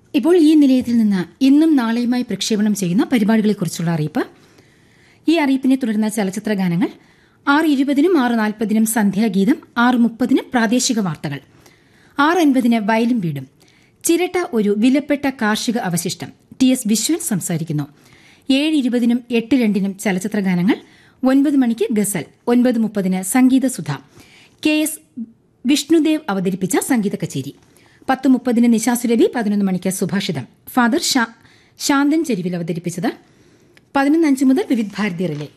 ഇപ്പോൾ ഈ നിലയത്തിൽ നിന്ന് ഇന്നും നാളെയുമായി പ്രക്ഷേപണം ചെയ്യുന്ന പരിപാടികളെക്കുറിച്ചുള്ള അറിയിപ്പ് ഈ അറിയിപ്പിനെ തുടർന്ന് ചലച്ചിത്ര ഗാനങ്ങൾ ആറ് ഇരുപതിനും ആറ് നാൽപ്പതിനും സന്ധ്യാഗീതം ആറ് മുപ്പതിന് പ്രാദേശിക വാർത്തകൾ ആറ് അൻപതിന് വയലും വീടും ചിരട്ട ഒരു വിലപ്പെട്ട കാർഷിക അവശിഷ്ടം ടി എസ് വിശ്വൻ സംസാരിക്കുന്നു ഏഴ് ഇരുപതിനും എട്ട് രണ്ടിനും ചലച്ചിത്ര ഗാനങ്ങൾ ഒൻപത് മണിക്ക് ഗസൽ ഒൻപത് മുപ്പതിന് സംഗീതസുധ കെ എസ് വിഷ്ണുദേവ് അവതരിപ്പിച്ച സംഗീത കച്ചേരി പത്ത് മുപ്പതിന് നിശാസുരഭി പതിനൊന്ന് മണിക്ക് സുഭാഷിതം ഫാദർ ഷാ- ശാന്തൻ ചെരുവിൽ അവതരിപ്പിച്ചത് പതിനൊന്ന് അഞ്ച് മുതൽ വിവിധ് ഭാരതി റിലേ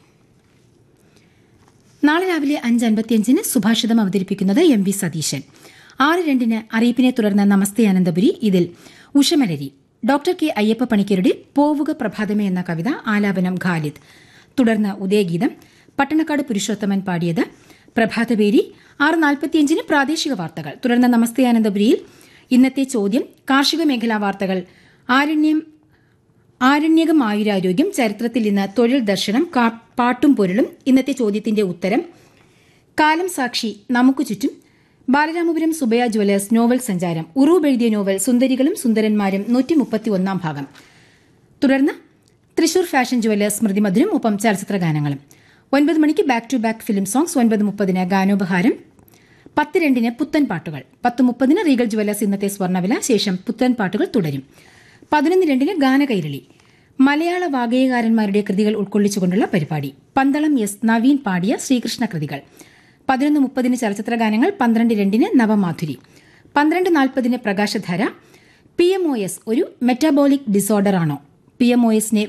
നാളെ രാവിലെ അഞ്ച് അൻപത്തിയഞ്ചിന് സുഭാഷിതം അവതരിപ്പിക്കുന്നത് എം വി സതീശൻ ആറ് രണ്ടിന് അറിയിപ്പിനെ തുടർന്ന് നമസ്തേ അനന്തപുരി ഇതിൽ ഉഷമലരി ഡോക്ടർ കെ അയ്യപ്പ പണിക്കരുടെ പോവുക പ്രഭാതമേ എന്ന കവിത ആലാപനം ഖാലിദ് തുടർന്ന് ഉദയഗീതം പട്ടണക്കാട് പുരുഷോത്തമൻ പാടിയത് പ്രഭാതപേരി ആറ് നാൽപ്പത്തിയഞ്ചിന് പ്രാദേശിക വാർത്തകൾ തുടർന്ന് നമസ്തേ അനന്തപുരിയിൽ ഇന്നത്തെ ചോദ്യം കാർഷിക മേഖലാ വാർത്തകൾ ആരണ്യം ആരണ്യകം ആയുരാരോഗ്യം ചരിത്രത്തിൽ ഇന്ന് തൊഴിൽ ദർശനം കാ- പാട്ടും പൊരുളും ഇന്നത്തെ ചോദ്യത്തിന്റെ ഉത്തരം കാലം സാക്ഷി നമുക്ക് ചുറ്റും ബാലരാമപുരം സുബയ ജ്വല്ലേഴ്സ് നോവൽ സഞ്ചാരം ഉറൂബ് എഴുതിയ നോവൽ സുന്ദരികളും സുന്ദരന്മാരും നൂറ്റി മുപ്പത്തി ഒന്നാം ഭാഗം തുടർന്ന് തൃശൂർ ഫാഷൻ ജ്വല്ലേഴ്സ് സ്മൃതിമധുരം ഒപ്പം ചലച്ചിത്ര ഗാനങ്ങളും ഒൻപത് മണിക്ക് back to back film songs ഒൻപത് മുപ്പതിന് ഗാനോപഹാരം പത്ത് രണ്ടിന് പുത്തൻ പാട്ടുകൾ പത്ത് മുപ്പതിന് റീഗൽ ജ്വല്ലേഴ്സ് ഇന്നത്തെ സ്വർണ്ണവില ശേഷം പുത്തൻ പാട്ടുകൾ തുടരും പതിനൊന്ന് രണ്ടിന് ഗാനകൈരളി മലയാള വാഗേയകാരന്മാരുടെ കൃതികൾ ഉൾക്കൊള്ളിച്ചുകൊണ്ടുള്ള പരിപാടി പന്തളം എസ് നവീൻ പാടിയ ശ്രീകൃഷ്ണ കൃതികൾ പതിനൊന്ന് മുപ്പതിന് ചലച്ചിത്ര ഗാനങ്ങൾ പന്ത്രണ്ട് രണ്ടിന് നവമാധുരി പന്ത്രണ്ട് നാൽപ്പതിന് പ്രകാശധാര പി എം ഒ എസ് ഒരു മെറ്റാബോളിക് ഡിസോർഡർ ആണോ പി എം ഒ എസിനെ